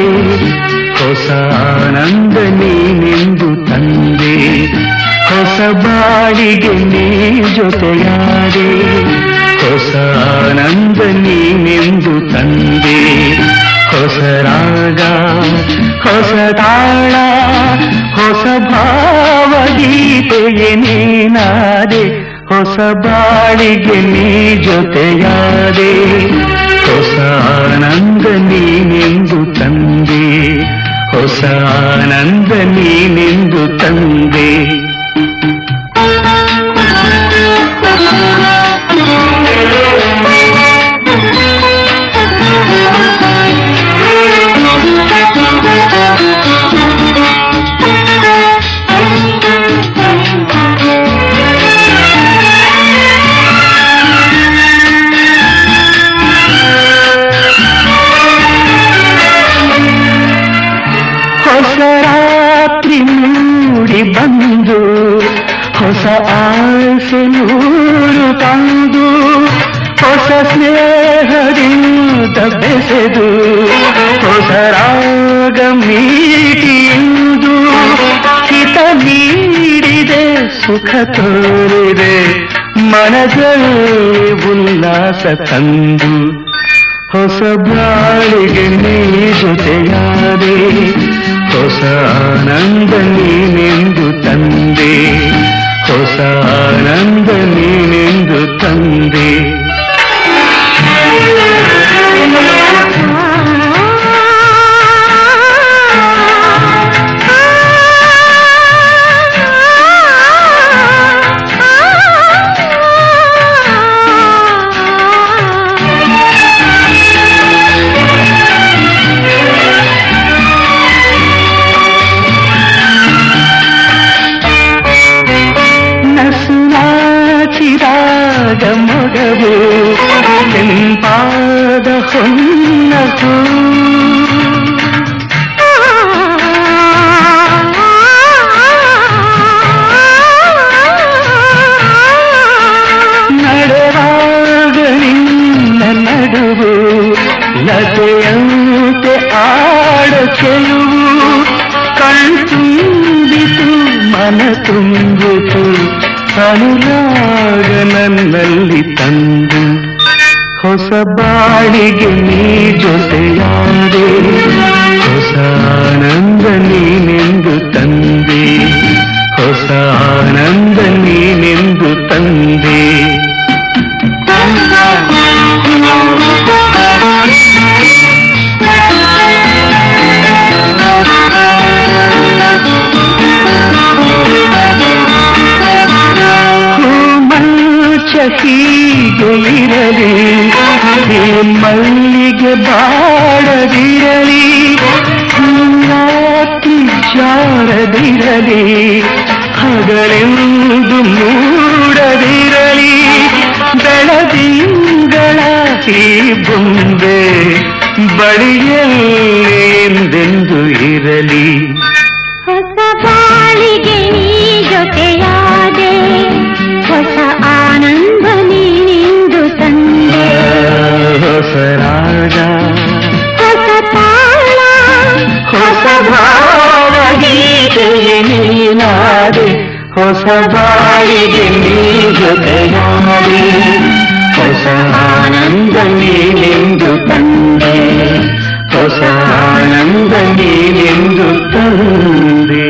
ಹೊಸ ಆನಂದ ನೀನೆಂದು ತಂದೆ ಹೊಸ ಬಾಳಿಗೆ ನೀ ಜೊತೆಯಾದೆ ಹೊಸ ಆನಂದ ನೀನೆಂದು ತಂದೆ ಹೊಸ ರಾಗ ಹೊಸ ತಾಳ ಹೊಸ ಭಾವಗೀತೆಗೆ ನೀನಾದೆ ಹೊಸ ಬಾಳಿಗೆ ನೀ ಜೊತೆಯಾದೆ ಹೊಸ ಆನಂದ ನೀನೆಂದು ತಂದೆ ಹೊಸ ಆನಂದ ನೀನೆಂದು ತಂದೆ ಹೊಸ ರಾತ್ರಿ ಮೂಡಿ ಬಂದು ಹೊಸ ಆಸೆ ನೂರು ತಂದು ಹೊಸ ಸ್ನೇಹದಿಂದ ಬೆಸೆದು ಹೊಸ ರಾಗ ಮೀಟಿಯುವುದು ಹಿತ ನೀಡಿದೆ ಸುಖ ತೋರಿದೆ ಮನದಲ್ಲಿ ಉಲ್ಲಾಸ ತಂದು ಹೊಸ ಬಾಳಿಗೆ ನೀ ಜೊತೆಯಾದೆ ಹೊಸ ಆನಂದ ನೀನೆಂದು ತಂದೆ ಹೊಸ ಆನಂದ ನೀನೆಂದು ತಂದೆ ನಸುನಾಚಿದಾಗ ಮೊಗವು ಕೆಂಪಾದ ಹೊನ್ನಸು ನಡೆವಾಗ ನಿನ್ನ ನಡುವು ಲತೆಯಂತೆ ಆಡ ಚೆಲುವು ಕಣ್ತುಂಬಿತು ಮನ ತುಂಬಿತು ಅನುರಾಗ ನನ್ನಲ್ಲಿ ತಂದು ಹೊಸ ಬಾಳಿಗೆ ನೀ ಜೊತೆಯಾದೆ ಹೊಸ ಆನಂದ ನೀನೆಂದು ತಂದೆ ಹೊಸ ಆನಂದ ನೀನೆಂದು ತಂದೆ ಮಂಚ ಹೀಗೆ ಇರಲಿ ಈ ಮಲ್ಲಿಗೆ ಬಾಡದಿರಲಿ ರಾತ್ರಿ ಜಾರದಿರಲಿ ಹಗಲೆಂದು ಮೂಡದಿರಲಿ ಬೆಳದಿಂಗಳ ಈ ಬೊಂಬೆ ಬಳಿಯಲ್ಲಿ ಎಂದೆಂದು ಇರಲಿ ಹೊಸ ಬಾಳಿಗೆ ನೀ ಜೊತೆಯಾದೆ ಹೊಸ ಆನಂದ ನೀನಿಂದು ತಂದೆ ಹೊಸ ರಾಗ ಹೊಸ ತಾಳ ಹೊಸ ಭಾವಗೀತೆಗೆ ನೀನಾದೆ ಹೊಸ ಬಾಳಿಗೆ ನೀ ಜೊತೆಯಾದೆ ಹೊಸ ಆನಂದ ನೀನೆಂದು ತಂದೆ ಹೊಸ ಆನಂದ ನೀನೆಂದು ತಂದೆ